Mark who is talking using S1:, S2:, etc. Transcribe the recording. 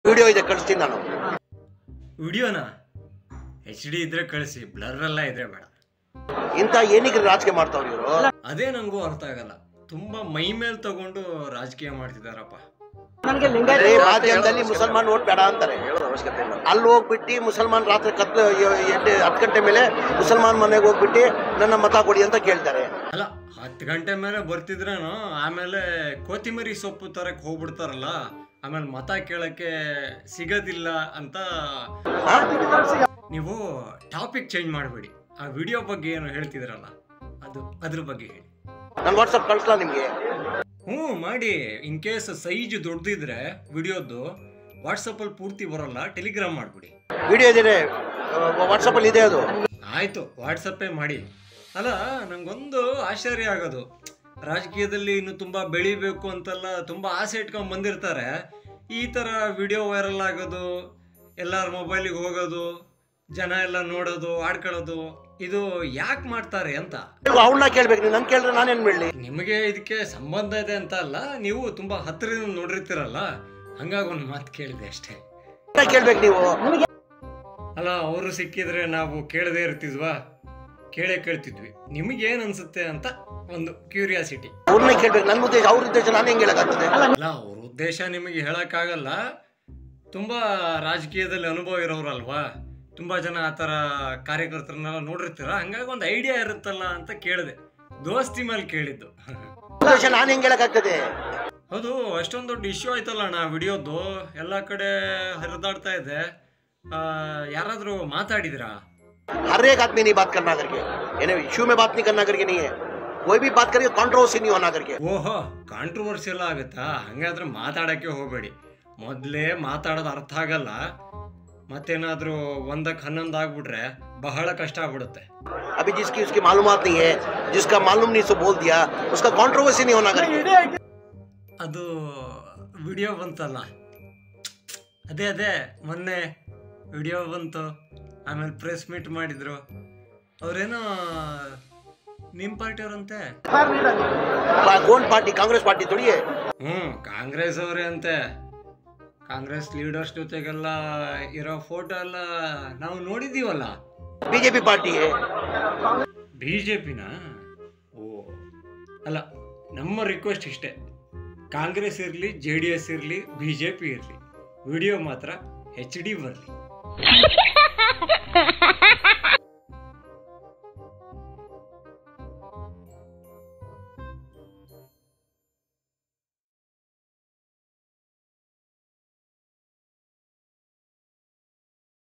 S1: video ಇದೆ ಕಳಿಸ್ತೀನಿ ನಾನು
S2: ವಿಡಿಯೋನ ಎಚ್ ಡಿ ಇದ್ರೆ ಕಳಿಸಿ ಬ್ಲರ್ ಎಲ್ಲ ಇದ್ರೆ ಬೇಡ
S1: ಇಂಥ ಏನಿಗೆ ರಾಜಕೀಯ ಮಾಡ್ತಾವ್ರಿ ಇವರು
S2: ಅದೇ ನಂಗೂ ಅರ್ಥ ಆಗಲ್ಲ ತುಂಬಾ ಮೈ ಮೇಲ್ ತಗೊಂಡು ರಾಜಕೀಯ ಮಾಡ್ತಿದಾರಪ್ಪ
S1: ಬರೀ ಮಾಧ್ಯಮದಲ್ಲಿ ಮುಸಲ್ಮಾನ್ ಓಟ್ ಬೇಡ ಅಂತಾರೆ ಅಲ್ಲಿ ಹೋಗ್ಬಿಟ್ಟು ಮುಸಲ್ಮಾನ್ ರಾತ್ರಿ ಕತ್ಲು ಎಂಟು ಹತ್ತು ಗಂಟೆ ಮೇಲೆ ಮುಸಲ್ಮಾನ್ ಮನೆಗೆ ಹೋಗ್ಬಿಟ್ಟು ನನ್ನ ಮತ ಕೊಡಿ ಅಂತ ಕೇಳ್ತಾರೆ
S2: ಅಲ್ಲ ಹತ್ತು ಗಂಟೆ ಮೇಲೆ ಬರ್ತಿದ್ರೇನು ಆಮೇಲೆ ಕೊತ್ತಿಮರಿ ಸೊಪ್ಪು ತರಕ್ ಹೋಗ್ಬಿಡ್ತಾರಲ್ಲ ಆಮೇಲೆ ಮತ ಕೇಳಕ್ಕೆ ಸಿಗೋದಿಲ್ಲ ಅಂತ ನೀವು ಟಾಪಿಕ್ ಚೇಂಜ್ ಮಾಡಬೇಡಿ ಆ ವಿಡಿಯೋ ಬಗ್ಗೆ ಏನು ಹೇಳ್ತಿದ್ರಲ್ಲ ಅದು ಅದ್ರ ಬಗ್ಗೆ ಹೇಳಿ
S1: ನಾನು ವಾಟ್ಸಪ್ ಕಳಿಸ್ಲಾ ನಿಮ್ಗೆ
S2: ಹ್ಞೂ ಮಾಡಿ ಇನ್ ಕೇಸ್ ಸೈಜ್ ದೊಡ್ಡದಿದ್ರೆ ವಿಡಿಯೋದ್ದು ವಾಟ್ಸಪ್ಪಲ್ಲಿ ಪೂರ್ತಿ ಬರಲ್ಲ ಟೆಲಿಗ್ರಾಮ್ ಮಾಡಿಬಿಡಿ
S1: ವಿಡಿಯೋ ಇದೆ ವಾಟ್ಸಪ್ ಅಲ್ಲಿ ಇದೆ ಅದು
S2: ಆಯಿತು ವಾಟ್ಸಪ್ಪೇ ಮಾಡಿ ಅಲ್ಲ ನಂಗೊಂದು ಆಶ್ಚರ್ಯ ಆಗೋದು ರಾಜಕೀಯದಲ್ಲಿ ಇನ್ನು ತುಂಬ ಬೆಳಿಬೇಕು ಅಂತೆಲ್ಲ ತುಂಬ ಆಸೆ ಇಟ್ಕೊಂಡು ಬಂದಿರ್ತಾರೆ ಈ ಥರ ವಿಡಿಯೋ ವೈರಲ್ ಆಗೋದು ಎಲ್ಲರ ಮೊಬೈಲಿಗೆ ಹೋಗೋದು ಜನ ಎಲ್ಲ ನೋಡೋದು ಆಡ್ಕೊಳ್ಳೋದು ಇದು ಯಾಕೆ ಮಾಡ್ತಾರೆ ಅಂತ
S1: ಅವನ್ನ ಕೇಳ್ಬೇಕು ನೀವು ನನ್ ಕೇಳಿದ್ರೆ ನಾನೇನ್ ಮಾಡ್ಲಿ
S2: ನಿಮಗೆ ಇದಕ್ಕೆ ಸಂಬಂಧ ಇದೆ ಅಂತ ಅಲ್ಲ ನೀವು ತುಂಬ ಹತ್ತಿರದಿಂದ ನೋಡಿರ್ತೀರಲ್ಲ ಹಂಗಾಗಿ ಒಂದು ಮಾತು ಕೇಳಿದೆ ಅಷ್ಟೇ
S1: ಅವ್ರನ್ನ ಕೇಳ್ಬೇಕು ನೀವು
S2: ಅಲ್ಲ ಅವರು ಸಿಕ್ಕಿದ್ರೆ ನಾವು ಕೇಳದೇ ಇರ್ತಿದ್ವಾ ಕೇಳೇ ಕೇಳ್ತಿದ್ವಿ ನಿಮಗೆ ಏನು ಅನ್ಸುತ್ತೆ ಅಂತ ಒಂದು ಕ್ಯೂರಿಯಾಸಿಟಿ
S1: ಅವ್ರನ್ನ ಕೇಳ್ಬೇಕು ನನ್ನ ಉದ್ದೇಶ ಅವ್ರ ಉದ್ದೇಶ ನಾನು ಹೆಂಗ್ ಹೇಳಕ್ಕಾಗ್ತದೆ
S2: ಅಲ್ಲ ಅವ್ರ ಉದ್ದೇಶ ನಿಮಗೆ ಹೇಳಕ್ಕಾಗಲ್ಲ ತುಂಬಾ ರಾಜಕೀಯದಲ್ಲಿ ಅನುಭವ ಇರೋರಲ್ವಾ ತುಂಬಾ ಜನ ಆ ಥರ ಕಾರ್ಯಕರ್ತರನ್ನೆಲ್ಲ ನೋಡಿರ್ತೀರ ಹಂಗಾಗಿ ಒಂದು ಐಡಿಯಾ ಇರುತ್ತಲ್ಲ ಅಂತ ಕೇಳಿದೆ ದೋಸ್ತಿ ಮೇಲೆ ಕೇಳಿದ್ದು
S1: ಉದ್ದೇಶ ನಾನು ಹೆಂಗ್ ಹೇಳಕ್ಕಾಗ್ತದೆ
S2: ಹೌದು ಅಷ್ಟೊಂದು ದೊಡ್ಡ ಇಶ್ಯೂ ಆಯ್ತಲ್ಲ ನಾ ವಿಡಿಯೋದು ಎಲ್ಲ ಕಡೆ ಹರಿದಾಡ್ತಾ ಇದೆ ಆ, ಯಾರಾದ್ರೂ ಮಾತಾಡಿದ್ರಾ
S1: हर एक आदमी नहीं बात करना करके यानी इशू में बात नहीं करना करके नहीं है कोई भी बात करिए कंट्रोवर्सी नहीं होना करके
S2: ಓಹೋ ಕಾಂಟ್ರವರ್ಸಿ ಎಲ್ಲ ಆಗುತ್ತಾ ಹಂಗಾದ್ರೆ ಮಾತಾಡಕ್ಕೆ ಹೋಗಬೇಡಿ ಮೊದಲೇ ಮಾತಾಡೋದು ಅರ್ಥ ಆಗಲ್ಲ ಮತ್ತೇನಾದ್ರೂ ಒಂದಕ್ಕೆ ಹನ್ನೊಂದು ಆಗ್ಬಿಟ್ರೆ ಬಹಳ ಕಷ್ಟ ಆಗ್ಬಿಡುತ್ತೆ
S1: अभी जिसकी उसकी मालूमात नहीं है जिसका मालूम नहीं सो बोल दिया उसका कंट्रोवर्सी नहीं होना करके
S2: ಅದು ವಿಡಿಯೋ ಬಂತಲ್ಲ ಅದೇ ಅದೇ ಮೊನ್ನೆ ವಿಡಿಯೋ ಬಂತು ಆಮೇಲೆ ಪ್ರೆಸ್ ಮೀಟ್ ಮಾಡಿದ್ರು ಅವ್ರೇನೋ ನಿಮ್ಮ ಪಾರ್ಟಿಯವ್ರಂತೆ
S1: कौन पार्टी कांग्रेस पार्टी थोड़ी है
S2: ಹ್ಞೂ ಕಾಂಗ್ರೆಸ್ ಅವರೇ ಅಂತೆ ಕಾಂಗ್ರೆಸ್ ಲೀಡರ್ಸ್ ಜೊತೆಗೆಲ್ಲ ಇರೋ ಫೋಟೋ ಎಲ್ಲ ನಾವು ನೋಡಿದ್ದೀವಲ್ಲ
S1: बीजेपी पार्टी है
S2: ಬಿ ಜೆ ಪಿನ ಓ ಅಲ್ಲ ನಮ್ಮ ರಿಕ್ವೆಸ್ಟ್ ಇಷ್ಟೇ ಕಾಂಗ್ರೆಸ್ ಇರಲಿ ಜೆ ಡಿ ಎಸ್ ಇರಲಿ ಬಿ ಜೆ ಪಿ ಇರಲಿ ವಿಡಿಯೋ ಮಾತ್ರ ಹೆಚ್ ಡಿ ಬರಲಿ